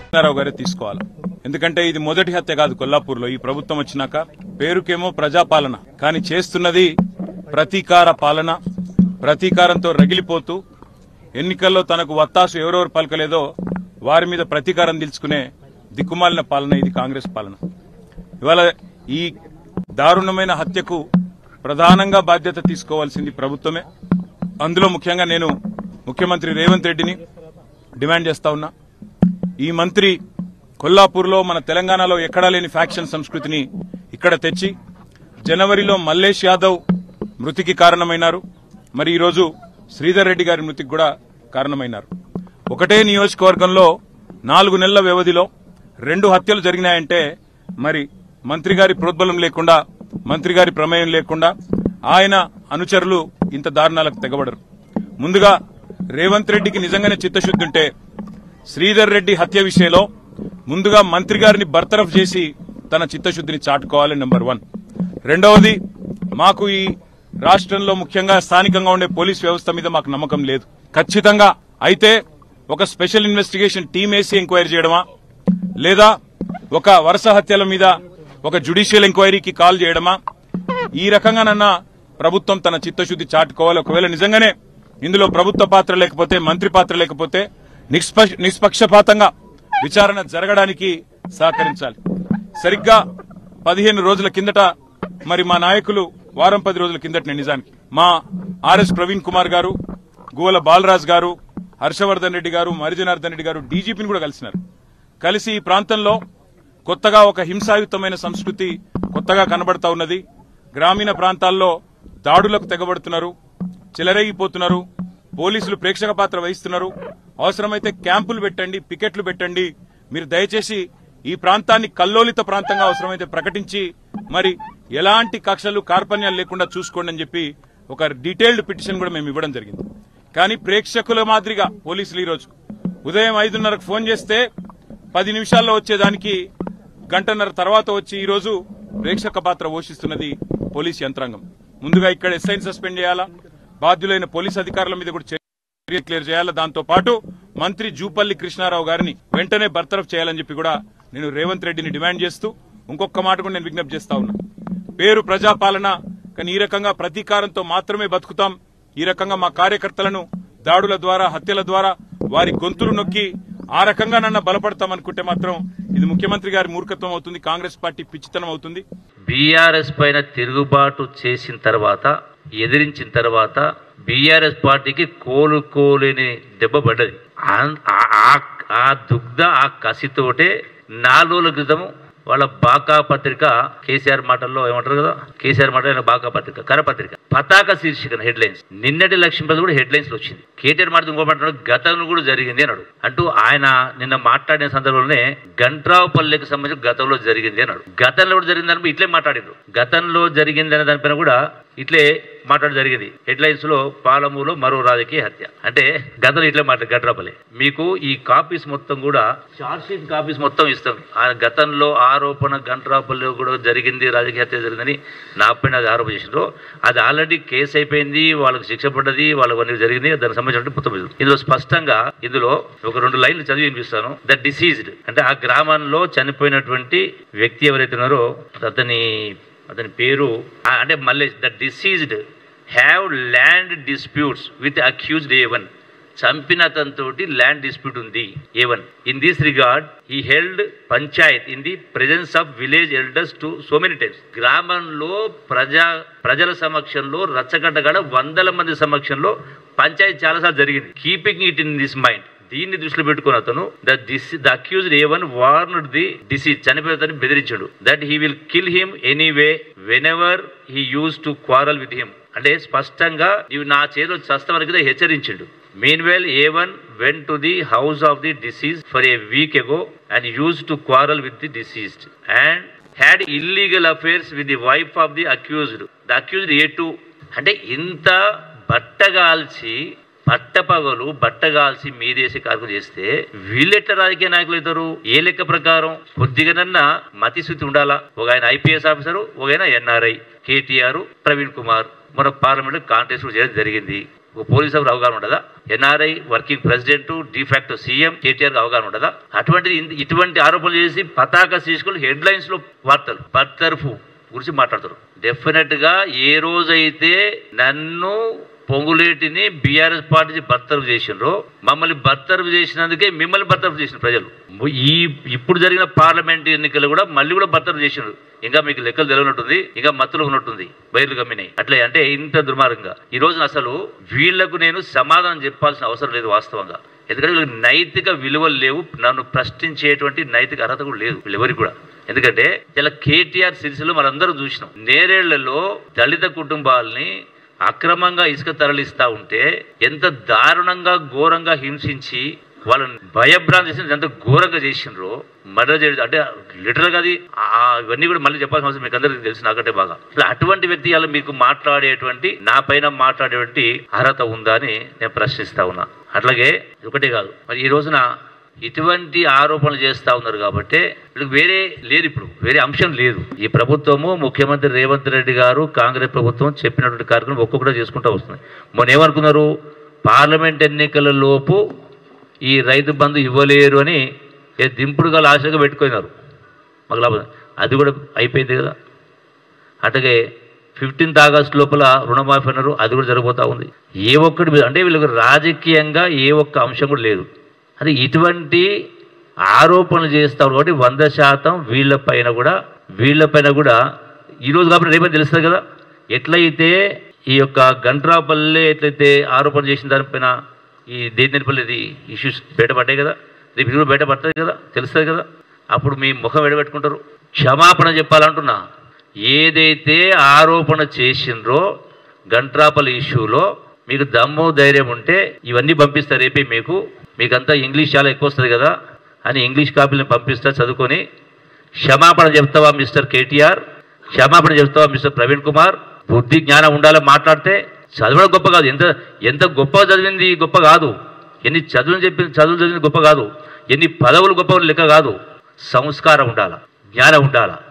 కృష్ణారావు గారే తీసుకోవాలి ఎందుకంటే ఇది మొదటి హత్య కాదు కొల్లాపూర్లో ఈ ప్రభుత్వం వచ్చినాక పేరుకేమో ప్రజాపాలన కానీ చేస్తున్నది ప్రతీకార పాలన ప్రతీకారంతో రగిలిపోతూ ఎన్నికల్లో తనకు వత్తాసు ఎవరెవరు పలకలేదో వారి మీద ప్రతీకారం తెలుసుకునే దిక్కుమాలిన పాలన ఇది కాంగ్రెస్ పాలన ఇవాళ ఈ దారుణమైన హత్యకు ప్రధానంగా బాధ్యత తీసుకోవాల్సింది ప్రభుత్వమే అందులో ముఖ్యంగా నేను ముఖ్యమంత్రి రేవంత్ రెడ్డిని డిమాండ్ చేస్తా ఉన్నా ఈ మంత్రి కొల్లాపూర్లో మన తెలంగాణలో ఎక్కడా లేని ఫ్యాక్షన్ సంస్కృతిని ఇక్కడ తెచ్చి జనవరిలో మల్లేష్ యాదవ్ మృతికి కారణమైనారు మరి ఈరోజు శ్రీధర్ రెడ్డి గారి మృతికి కూడా కారణమైనారు ఒకటే నియోజకవర్గంలో నాలుగు నెలల వ్యవధిలో రెండు హత్యలు జరిగినాయంటే మరి మంత్రి గారి ప్రోద్బలం లేకుండా మంత్రి గారి ప్రమేయం లేకుండా ఆయన అనుచరులు ఇంత దారుణాలకు తెగబడరు ముందుగా రేవంత్ రెడ్డికి నిజంగానే చిత్తశుద్ధి ఉంటే శ్రీధర్ రెడ్డి హత్య విషయంలో ముందుగా మంత్రి గారిని బర్తరఫ్ చేసి తన చిత్తశుద్ధిని చాటుకోవాలి నెంబర్ వన్ రెండవది మాకు ఈ రాష్ట్రంలో ముఖ్యంగా స్థానికంగా ఉండే పోలీస్ వ్యవస్థ మీద మాకు నమ్మకం లేదు ఖచ్చితంగా అయితే ఒక స్పెషల్ ఇన్వెస్టిగేషన్ టీం వేసి ఎంక్వైరీ చేయడమా లేదా ఒక వరుస హత్యల మీద ఒక జుడిషియల్ ఎంక్వైరీకి కాల్ చేయడమా ఈ రకంగానన్నా ప్రభుత్వం తన చిత్తశుద్ధి చాటుకోవాలి ఒకవేళ నిజంగానే ఇందులో ప్రభుత్వ పాత్ర లేకపోతే మంత్రి పాత్ర లేకపోతే నిష్ప- నిష్పక్షపాతంగా విచారణ జరగడానికి సహకరించాలి సరిగ్గా పదిహేను రోజుల కిందట మరి మా నాయకులు వారం పది రోజుల కిందట నిజానికి మా ఆర్ఎస్ ప్రవీణ్ కుమార్ గారు గువల బాలరాజ్ గారు హర్షవర్ధన్ రెడ్డి గారు మరిజనార్దన్ రెడ్డి గారు డీజీపీని కూడా కలిసినారు కలిసి ఈ ప్రాంతంలో కొత్తగా ఒక హింసాయుతమైన సంస్కృతి కొత్తగా కనబడతా ఉన్నది గ్రామీణ ప్రాంతాల్లో దాడులకు తెగబడుతున్నారు చెలరేగిపోతున్నారు పోలీసులు ప్రేక్షక పాత్ర వహిస్తున్నారు అవసరమైతే క్యాంపులు పెట్టండి పికెట్లు పెట్టండి మీరు దయచేసి ఈ ప్రాంతాన్ని కల్లోలిత ప్రాంతంగా అవసరమైతే ప్రకటించి మరి ఎలాంటి కక్షలు కార్పణ్యాలు లేకుండా చూసుకోండి అని చెప్పి ఒక డీటెయిల్డ్ పిటిషన్ కూడా మేము ఇవ్వడం జరిగింది కానీ ప్రేక్షకుల మాదిరిగా పోలీసులు ఈరోజు ఉదయం ఐదున్నరకు ఫోన్ చేస్తే పది నిమిషాల్లో వచ్చేదానికి గంటన్నర తర్వాత వచ్చి ఈ రోజు ప్రేక్షక పాత్ర పోషిస్తున్నది పోలీస్ యంత్రాంగం ముందుగా ఇక్కడ ఎస్ఐని సస్పెండ్ చేయాలా బాధ్యులైన పోలీస్ అధికారుల మీద కూడా చర్య క్లియర్ చేయాలా దాంతో పాటు మంత్రి జూపల్లి కృష్ణారావు గారిని వెంటనే బర్తరఫ్ చేయాలని చెప్పి కూడా నేను రేవంత్ రెడ్డిని డిమాండ్ చేస్తూ ఇంకొక మాట కూడా నేను విజ్ఞప్తి చేస్తా ఉన్నా పేరు ప్రజాపాలన కానీ ఈ రకంగా ప్రతీకారంతో మాత్రమే బతుకుతాం ఈ రకంగా మా కార్యకర్తలను దాడుల ద్వారా హత్యల ద్వారా వారి గొంతులు నొక్కి ఆ రకంగా నన్న బలపడతాం అనుకుంటే మాత్రం ఇది ముఖ్యమంత్రి గారి మూర్ఖత్వం అవుతుంది కాంగ్రెస్ పార్టీ పిచ్చితనం అవుతుంది బీఆర్ఎస్ పైన తిరుగుబాటు చేసిన తర్వాత ఎదిరించిన తర్వాత బీఆర్ఎస్ పార్టీకి కోలుకోలేని దెబ్బ పడ్డది ఆ- ఆ- ఆ- ఆ దుగ్ధ ఆ కసితోటే నాలుగు రోజుల క్రితం వాళ్ళ బాకా పత్రిక కేసీఆర్ మాటల్లో ఏమంటారు కదా కేసీఆర్ మాటలో బాకా పత్రిక కరపత్రిక పతాక శీర్షిక హెడ్ లైన్స్ నిన్నటి లక్ష్మీపతి కూడా హెడ్ లైన్స్ లో వచ్చింది కేటీఆర్ మాట ఇంకో మాట్లాడు గతంలో కూడా జరిగింది అన్నాడు అంటూ ఆయన నిన్న మాట్లాడిన సందర్భంలోనే గంట్రావుపల్లెకి సంబంధించి గతంలో జరిగింది అన్నాడు గతంలో కూడా జరిగింది అని ఇట్లే మాట్లాడిండ్రు గతంలో జరిగింది అనే దానిపైన కూడా ఇట్లే మాట్లాడ జరిగింది హెడ్ లైన్స్ లో పాలమూరులో మరో రాజకీయ హత్య అంటే గతంలో ఇట్లే మాట్లాడు గట్రాపల్లి మీకు ఈ కాపీస్ మొత్తం కూడా చార్జ్ షీట్ కాపీస్ మొత్తం ఇస్తాం ఆ గతంలో ఆరోపణ గంట్రాపల్లి కూడా జరిగింది రాజకీయ హత్య జరిగిందని నా పైన అది ఆరోపణ చేసిండ్రు అది ఆల్రెడీ కేసు అయిపోయింది వాళ్ళకి శిక్ష పడ్డది వాళ్ళకి అన్ని జరిగింది దానికి సంబంధించిన మొత్తం ఇది. ఇందులో స్పష్టంగా ఇందులో ఒక రెండు లైన్లు చదివి వినిపిస్తాను ద డిసీజ్డ్ అంటే ఆ గ్రామంలో చనిపోయినటువంటి వ్యక్తి ఎవరైతే ఉన్నారో అతని అతని పేరు ఆ, అంటే మళ్ళీ the deceased have land disputes with accused A one చంపిన అతనితోటి ల్యాండ్ డిస్ప్యూట్ ఉంది A one in this regard he held panchayat in the presence of village elders to so many times గ్రామంలో ప్రజా ప్రజల సమక్షంలో రచ్చగడ్డగడ వందల మంది సమక్షంలో పంచాయతీ చాలాసార్లు జరిగింది keeping it in this mind దీన్ని దృష్టిలో పెట్టుకుని అతను the DC the accused A one warned the deceased చనిపోతాన్ని బెదిరించాడు that he will kill him anyway whenever he use to quarrel with him అంటే స్పష్టంగా నీవు నా చేతిలో చస్తావనికి హెచ్చరించిండు mean well A one went to the house of the deceased for a week ago and use to quarrel with the deceased and had illegal affairs with the wife of the accused the accused A two అంటే ఇంత బట్టగాల్చి పట్టపగలు బట్టగాల్చి మీదేసి కార్యక్రమం చేస్తే వీళ్ళెట్ల రాజకీయ నాయకులు అవుతారు ఏ లెక్క ప్రకారం కొద్దిగానన్నా మతిశుద్ధి ఉండాలా ఒక ఆయన ఐపీఎస్ ఆఫీసరు ఒక ఆయన ఎన్ఆర్ఐ కేటీఆర్ ప్రవీణ్ కుమార్ మన పార్లమెంట్ కాంటెస్ట్ కూడా చేయడం జరిగింది ఒక పోలీస్ ఆఫీసర్ అవగాహన ఉండదా NRI working president de facto CM KTR అవగాహన ఉండదా అటువంటిది ఇన్- ఇటువంటి ఆరోపణలు చేసి పతాక శీర్షికలు హెడ్ లైన్స్ లో వార్తలు బర్తర్ఫు గురించి మాట్లాడతారు డెఫినెట్ గా ఏ రోజైతే నన్ను పొంగులేటిని బీఆర్ఎస్ పార్టీ బర్తరఫ్ చేసిండ్రో మమ్మల్ని బర్తరఫ్ చేసినందుకే మిమ్మల్ని బర్తరఫ్ చేసిన ప్రజలు ఈ ఇప్పుడు జరిగిన పార్లమెంట్ ఎన్నికలు కూడా మళ్ళీ కూడా బర్తరఫ్ చేసిండ్రు ఇంకా మీకు లెక్కలు తెలియనట్టుంది ఇంకా మత్తులు ఉన్నట్టుంది బయలు గమ్మినాయి అట్లే అంటే ఇంత దుర్మార్గంగా ఈ రోజున అసలు వీళ్లకు నేను సమాధానం చెప్పాల్సిన అవసరం లేదు వాస్తవంగా ఎందుకంటే వీళ్ళకి నైతిక విలువలు లేవు నన్ను ప్రశ్నించేటువంటి నైతిక అర్హత కూడా లేదు వీళ్ళెవరికి కూడా ఎందుకంటే ఇలా కేటీఆర్ సిరిసిలో మనందరం చూసినాం నేరేళ్లలో దళిత కుటుంబాలని అక్రమంగా ఇసుక తరలిస్తా ఉంటే ఎంత దారుణంగా ఘోరంగా హింసించి వాళ్ళని భయభ్రాంతి చేసి ఎంత ఘోరంగా చేసిండ్రో మర్డర్ చేయడం అంటే లిటరల్గా అది ఆ- ఇవన్నీ కూడా మళ్ళీ చెప్పాల్సిన అవసరం మీకు అందరికీ తెలుసు నాకంటే బాగా అసలు అటువంటి వ్యక్తి అలా మీకు మాట్లాడేటువంటి నా పైన మాట్లాడేటువంటి అర్హత ఉందా అని నేను ప్రశ్నిస్తా ఉన్నా అట్లాగే ఒకటే కాదు మరి ఈ రోజున ఇటువంటి ఆరోపణలు చేస్తా ఉన్నారు కాబట్టి వీళ్ళకి వేరే లేదు ఇప్పుడు వేరే అంశం లేదు ఈ ప్రభుత్వము ముఖ్యమంత్రి రేవంత్ రెడ్డి గారు కాంగ్రెస్ ప్రభుత్వం చెప్పినటువంటి కార్యక్రమం ఒక్కొక్కటి చేసుకుంటూ వస్తుంది మొన్న ఏమనుకున్నారు పార్లమెంట్ ఎన్నికల లోపు ఈ రైతు బంధు ఇవ్వలేరు అని ఏ దింపుడు గల ఆశగా పెట్టుకున్నారు మాకు లాభం అది కూడా అయిపోయింది కదా అట్లాగే ఫిఫ్టీన్త్ ఆగస్ట్ లోపల రుణమాఫీ అన్నారు అది కూడా జరగబోతా ఉంది ఏ ఒక్కటి మీద- అంటే వీళ్ళకి రాజకీయంగా ఏ ఒక్క అంశం కూడా లేదు అది ఇటువంటి ఆరోపణలు చేస్తారు కాబట్టి వంద శాతం వీళ్ళపైన కూడా వీళ్ళపైన కూడా ఈరోజు కాబట్టి రేపే తెలుస్తుంది కదా ఎట్లయితే ఈ యొక్క గంట్రాపల్లె ఎట్లయితే ఆరోపణ చేసిన దానిపైన ఈ దేనిపల్లిది ఇష్యూస్ బయటపడ్డాయి కదా రేపు ఇది కూడా బయటపడుతుంది కదా తెలుస్తుంది కదా అప్పుడు మీ ముఖం ఎడబెట్టుకుంటారు క్షమాపణ చెప్పాలంటున్నా ఏదైతే ఆరోపణ చేసిండ్రో గంట్రాపల్లి ఇష్యూలో మీకు దమ్ము ధైర్యం ఉంటే ఇవన్నీ పంపిస్తా రేపే మీకు మీకంతా ఇంగ్లీష్ చాలా ఎక్కువ వస్తుంది కదా అని ఇంగ్లీష్ కాపీలను పంపిస్తా చదువుకొని క్షమాపణ చెప్తావా మిస్టర్ కేటీఆర్ క్షమాపణ చెప్తావా మిస్టర్ ప్రవీణ్ కుమార్ బుద్ధి జ్ఞానం ఉండాలని మాట్లాడితే చదవడం గొప్ప కాదు ఎంత ఎంత గొప్ప చదివింది గొప్ప కాదు ఎన్ని చదువులు చెప్పి చదువులు చదివింది గొప్ప కాదు ఎన్ని పదవులు గొప్ప లెక్క కాదు సంస్కారం ఉండాల జ్ఞానం ఉండాల